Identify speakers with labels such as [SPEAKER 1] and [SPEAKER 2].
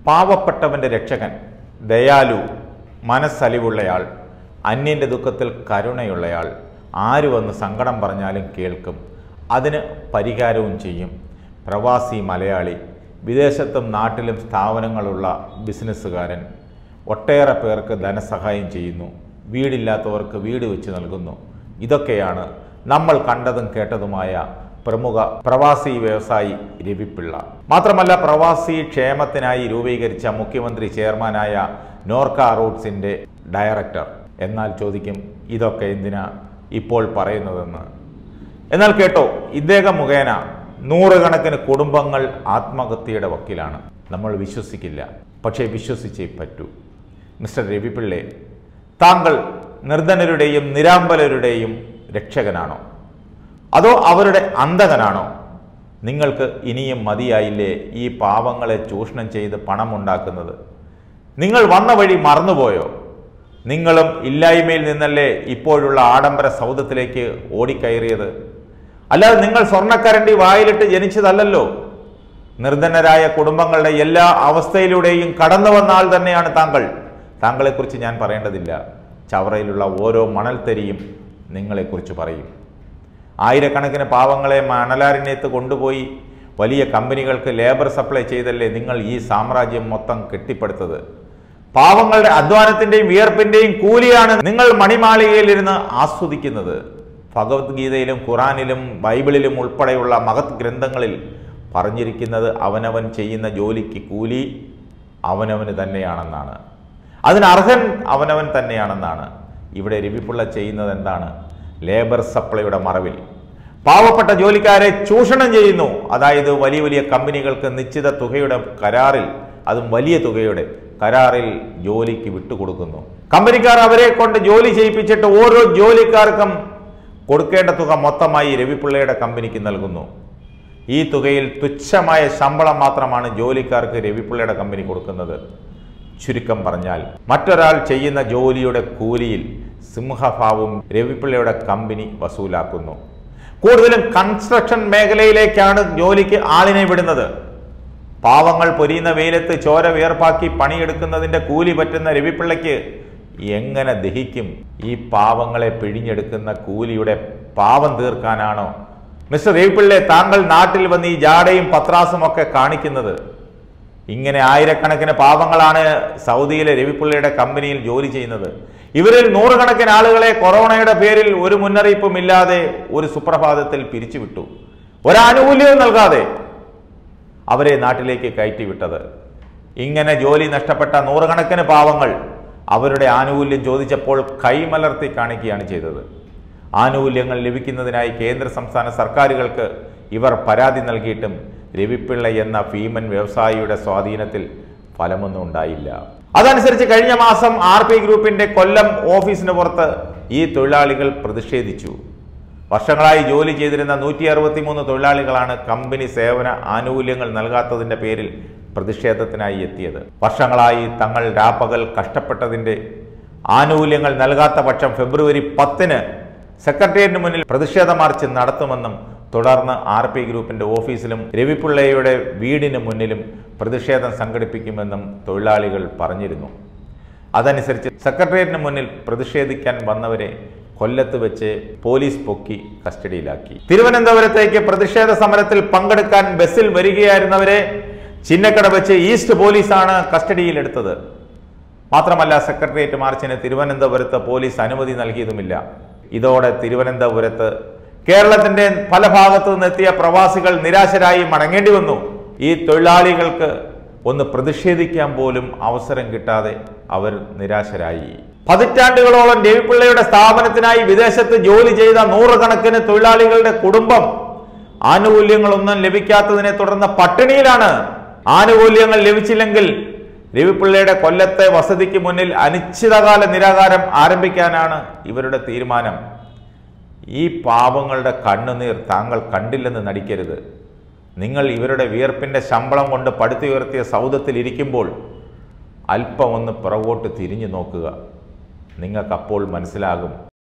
[SPEAKER 1] പാവപ്പെട്ടവന്റെ രക്ഷകൻ ദയാലു മനസ്സലിവുള്ളയാൾ അന്യന്റെ ദുഃഖത്തിൽ കരുണയുള്ളയാൾ ആര് വന്ന് സങ്കടം പറഞ്ഞാലും കേൾക്കും അതിന് പരിഹാരവും ചെയ്യും പ്രവാസി മലയാളി വിദേശത്തും നാട്ടിലും സ്ഥാപനങ്ങളുള്ള ബിസിനസ്സുകാരൻ ഒട്ടേറെ പേർക്ക് ധനസഹായം ചെയ്യുന്നു വീടില്ലാത്തവർക്ക് വീട് വെച്ച് നൽകുന്നു ഇതൊക്കെയാണ് നമ്മൾ കണ്ടതും കേട്ടതുമായ പ്രമുഖ പ്രവാസി വ്യവസായി രവിപ്പിള്ള മാത്രമല്ല പ്രവാസി ക്ഷേമത്തിനായി രൂപീകരിച്ച മുഖ്യമന്ത്രി ചെയർമാനായ നോർക്ക റൂട്ട്സിൻ്റെ ഡയറക്ടർ എന്നാൽ ചോദിക്കും ഇതൊക്കെ എന്തിനാ ഇപ്പോൾ പറയുന്നതെന്ന് എന്നാൽ കേട്ടോ ഇദ്ദേഹം മുഖേന നൂറുകണക്കിന് കുടുംബങ്ങൾ ആത്മഹത്യയുടെ വക്കിലാണ് നമ്മൾ വിശ്വസിക്കില്ല പക്ഷേ വിശ്വസിച്ചേ പറ്റൂ മിസ്റ്റർ രവിപിള്ളെ താങ്കൾ നിർധനരുടെയും നിരാമ്പലരുടെയും രക്ഷകനാണോ അതോ അവരുടെ അന്തകനാണോ നിങ്ങൾക്ക് ഇനിയും മതിയായില്ലേ ഈ പാവങ്ങളെ ചൂഷണം ചെയ്ത് പണമുണ്ടാക്കുന്നത് നിങ്ങൾ വന്ന വഴി മറന്നുപോയോ നിങ്ങളും ഇല്ലായ്മയിൽ നിന്നല്ലേ ഇപ്പോഴുള്ള ആഡംബര സൗധത്തിലേക്ക് ഓടിക്കയറിയത് അല്ലാതെ നിങ്ങൾ സ്വർണ്ണക്കരണ്ടി വായിലിട്ട് ജനിച്ചതല്ലല്ലോ നിർധനരായ കുടുംബങ്ങളുടെ എല്ലാ അവസ്ഥയിലൂടെയും കടന്നു വന്ന ആൾ തന്നെയാണ് താങ്കൾ താങ്കളെക്കുറിച്ച് ഞാൻ പറയേണ്ടതില്ല ചവറയിലുള്ള ഓരോ മണൽത്തരിയും നിങ്ങളെക്കുറിച്ച് പറയും ആയിരക്കണക്കിന് പാവങ്ങളെ മണലാരണ്യത്ത് കൊണ്ടുപോയി വലിയ കമ്പനികൾക്ക് ലേബർ സപ്ലൈ ചെയ്തല്ലേ നിങ്ങൾ ഈ സാമ്രാജ്യം മൊത്തം കെട്ടിപ്പടുത്തത് പാവങ്ങളുടെ അധ്വാനത്തിന്റെയും വിയർപ്പിന്റെയും കൂലിയാണ് നിങ്ങൾ മണിമാളികയിലിരുന്ന് ആസ്വദിക്കുന്നത് ഭഗവത്ഗീതയിലും ഖുറാനിലും ബൈബിളിലും ഉൾപ്പെടെയുള്ള മഹത് ഗ്രന്ഥങ്ങളിൽ പറഞ്ഞിരിക്കുന്നത് അവനവൻ ചെയ്യുന്ന ജോലിക്ക് കൂലി അവനവന് തന്നെയാണെന്നാണ് അതിന് അർഹൻ അവനവൻ തന്നെയാണെന്നാണ് ഇവിടെ രവിപിള്ള ചെയ്യുന്നത് എന്താണ് ലേബർ സപ്ലൈയുടെ മറവിൽ പാവപ്പെട്ട ജോലിക്കാരെ ചൂഷണം ചെയ്യുന്നു അതായത് വലിയ വലിയ കമ്പനികൾക്ക് നിശ്ചിത തുകയുടെ കരാറിൽ അതും വലിയ തുകയുടെ കരാറിൽ ജോലിക്ക് വിട്ടുകൊടുക്കുന്നു കമ്പനിക്കാർ അവരെ കൊണ്ട് ജോലി ചെയ്യിപ്പിച്ചിട്ട് ഓരോ ജോലിക്കാർക്കും കൊടുക്കേണ്ട തുക മൊത്തമായി രവിപിള്ളയുടെ കമ്പനിക്ക് നൽകുന്നു ഈ തുകയിൽ തുച്ഛമായ ശമ്പളം മാത്രമാണ് ജോലിക്കാർക്ക് രവിപിള്ളയുടെ കമ്പനി കൊടുക്കുന്നത് ചുരുക്കം പറഞ്ഞാൽ മറ്റൊരാൾ ചെയ്യുന്ന ജോലിയുടെ കൂലിയിൽ സിംഹഭാവും രവിപിള്ളയുടെ കമ്പനി വസൂലാക്കുന്നു കൂടുതലും കൺസ്ട്രക്ഷൻ മേഖലയിലേക്കാണ് ജോലിക്ക് ആളിനെ വിടുന്നത് പാവങ്ങൾ പൊരിയുന്ന വെയിലത്ത് ചോര വിയർപ്പാക്കി പണിയെടുക്കുന്നതിന്റെ കൂലി പറ്റുന്ന രവിപിള്ളയ്ക്ക് എങ്ങനെ ദഹിക്കും ഈ പാവങ്ങളെ പിഴിഞ്ഞെടുക്കുന്ന കൂലിയുടെ പാവം തീർക്കാനാണോ മിസ്റ്റർ രവിപിള്ളെ താങ്കൾ നാട്ടിൽ വന്ന് ഈ ജാടയും പത്രാസും ഒക്കെ കാണിക്കുന്നത് ഇങ്ങനെ ആയിരക്കണക്കിന് പാവങ്ങളാണ് സൗദിയിലെ രവിപിള്ളയുടെ കമ്പനിയിൽ ജോലി ചെയ്യുന്നത് ഇവരിൽ നൂറുകണക്കിന് ആളുകളെ കൊറോണയുടെ പേരിൽ ഒരു മുന്നറിയിപ്പും ഇല്ലാതെ ഒരു സുപ്രഭാതത്തിൽ പിരിച്ചുവിട്ടു ഒരാനുകൂല്യവും നൽകാതെ അവരെ നാട്ടിലേക്ക് കയറ്റിവിട്ടത് ഇങ്ങനെ ജോലി നഷ്ടപ്പെട്ട നൂറുകണക്കിന് പാവങ്ങൾ അവരുടെ ആനുകൂല്യം ചോദിച്ചപ്പോൾ കൈമലർത്തി കാണിക്കുകയാണ് ചെയ്തത് ആനുകൂല്യങ്ങൾ ലഭിക്കുന്നതിനായി കേന്ദ്ര സംസ്ഥാന സർക്കാരുകൾക്ക് ഇവർ പരാതി നൽകിയിട്ടും രവിപ്പിള്ള എന്ന ഭീമൻ വ്യവസായിയുടെ സ്വാധീനത്തിൽ ഫലമൊന്നും ഉണ്ടായില്ല അതനുസരിച്ച് കഴിഞ്ഞ മാസം ആർ പി ഗ്രൂപ്പിന്റെ കൊല്ലം ഓഫീസിന് പുറത്ത് ഈ തൊഴിലാളികൾ പ്രതിഷേധിച്ചു വർഷങ്ങളായി ജോലി ചെയ്തിരുന്ന നൂറ്റി അറുപത്തിമൂന്ന് തൊഴിലാളികളാണ് കമ്പനി സേവന ആനുകൂല്യങ്ങൾ നൽകാത്തതിന്റെ പേരിൽ പ്രതിഷേധത്തിനായി എത്തിയത് വർഷങ്ങളായി തങ്ങൾ രാപ്പകൽ കഷ്ടപ്പെട്ടതിന്റെ ആനുകൂല്യങ്ങൾ നൽകാത്ത പക്ഷം ഫെബ്രുവരി പത്തിന് സെക്രട്ടേറിയറ്റിന് മുന്നിൽ പ്രതിഷേധ മാർച്ച് നടത്തുമെന്നും തുടർന്ന് ആർ പി ഗ്രൂപ്പിന്റെ ഓഫീസിലും രവിപിള്ളയുടെ വീടിന് മുന്നിലും പ്രതിഷേധം സംഘടിപ്പിക്കുമെന്നും തൊഴിലാളികൾ പറഞ്ഞിരുന്നു അതനുസരിച്ച് സെക്രട്ടേറിയറ്റിന് മുന്നിൽ പ്രതിഷേധിക്കാൻ വന്നവരെ കൊല്ലത്ത് വെച്ച് പോലീസ് പൊക്കി കസ്റ്റഡിയിലാക്കി തിരുവനന്തപുരത്തേക്ക് പ്രതിഷേധ സമരത്തിൽ പങ്കെടുക്കാൻ ബസ്സിൽ വരികയായിരുന്നവരെ ചിന്നക്കട വെച്ച് ഈസ്റ്റ് പോലീസാണ് കസ്റ്റഡിയിലെടുത്തത് മാത്രമല്ല സെക്രട്ടേറിയറ്റ് മാർച്ചിന് തിരുവനന്തപുരത്ത് പോലീസ് അനുമതി നൽകിയതുമില്ല ഇതോടെ തിരുവനന്തപുരത്ത് കേരളത്തിന്റെ പല ഭാഗത്തു നിന്നെത്തിയ പ്രവാസികൾ നിരാശരായി മടങ്ങേണ്ടി വന്നു ഈ തൊഴിലാളികൾക്ക് ഒന്ന് പ്രതിഷേധിക്കാൻ പോലും അവസരം കിട്ടാതെ അവർ നിരാശരായി പതിറ്റാണ്ടുകളോളം രവിപിള്ളയുടെ സ്ഥാപനത്തിനായി വിദേശത്ത് ജോലി ചെയ്ത നൂറുകണക്കിന് തൊഴിലാളികളുടെ കുടുംബം ആനുകൂല്യങ്ങളൊന്നും ലഭിക്കാത്തതിനെ തുടർന്ന് പട്ടിണിയിലാണ് ആനുകൂല്യങ്ങൾ ലഭിച്ചില്ലെങ്കിൽ രവിപിള്ളയുടെ കൊല്ലത്തെ വസതിക്ക് മുന്നിൽ അനിശ്ചിതകാല നിരാകാരം ആരംഭിക്കാനാണ് ഇവരുടെ തീരുമാനം ഈ പാവങ്ങളുടെ കണ്ണുനീർ താങ്കൾ കണ്ടില്ലെന്ന് നടിക്കരുത് നിങ്ങൾ ഇവരുടെ വിയർപ്പിന്റെ ശമ്പളം കൊണ്ട് പടുത്തുയർത്തിയ സൗദത്തിൽ ഇരിക്കുമ്പോൾ അല്പം ഒന്ന് പുറകോട്ട് തിരിഞ്ഞു നോക്കുക നിങ്ങൾക്കപ്പോൾ മനസ്സിലാകും